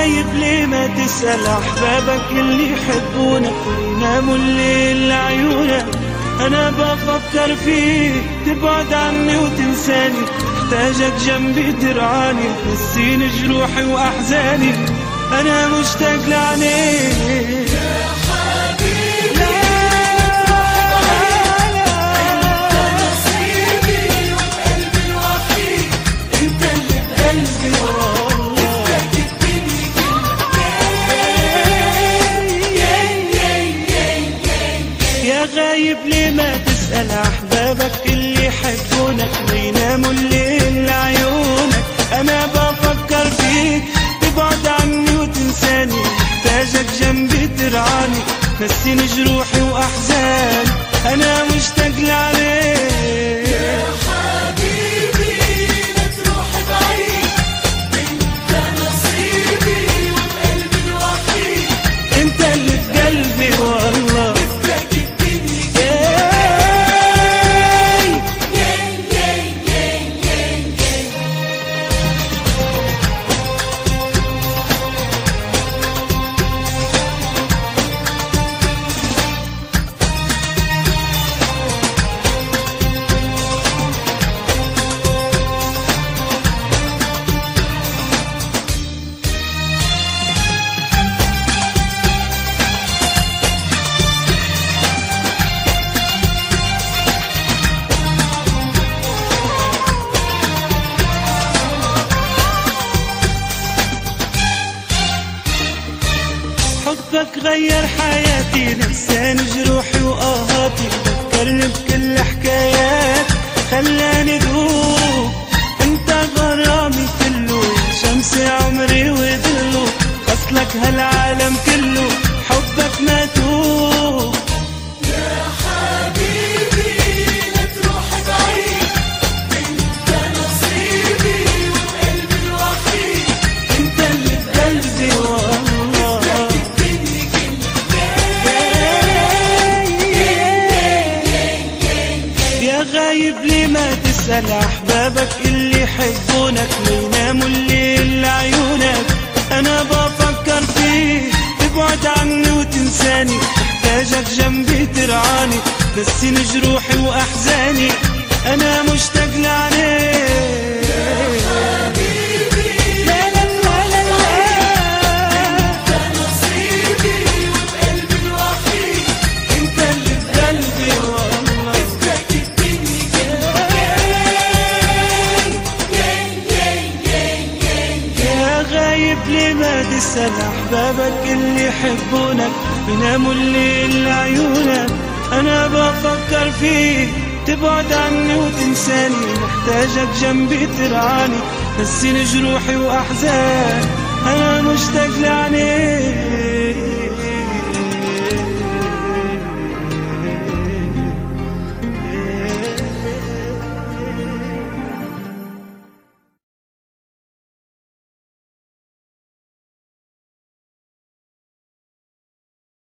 غايب ليه ما تسأل أحبابك اللي يحبونك ويناموا الليل لعيونك أنا بفكر فيك تبعد عني وتنساني محتاجك جنبي ترعاني تنسيني جروحي وأحزاني أنا مشتاق لعينيك انت اللي بقلبي والله يا غايب ليه ما تسأل أحبابك اللي يحبونك ويناموا الليل لعيونك أنا بفكر فيك تبعد عني وتنساني محتاجك جنبي ترعاني نسيني جروحي وأحزاني أنا مشتاق لعليك انت اللي في قلبي والله ياي. حبك غير حياتي نساني جروحي وآهاتي فكرني بكل حكايات خلاني دوب انت غرامي كله يا شمس عمري وذله اصلك هالعالم كله حبك ما توب انت اللي في قلبي والله يا غايب ليه ما تسأل أحبابك اللي يحبونك ويناموا الليل لعيونك أنا بفكر فيك تبعد عني وتنساني محتاجك جنبي ترعاني نسيني جروحي وأحزاني أنا مشتاق لعليك لا لا لا لا لا انت اللي في قلبي والله يا غايب ليه ما تسأل أحبابك اللي يحبونك بيناموا الليل لعيونك أنا بفكر فيك تبعد عني وتنساني محتاجك جنبي ترعاني نسيني جروحي وأحزان أنا مشتاق لعينيك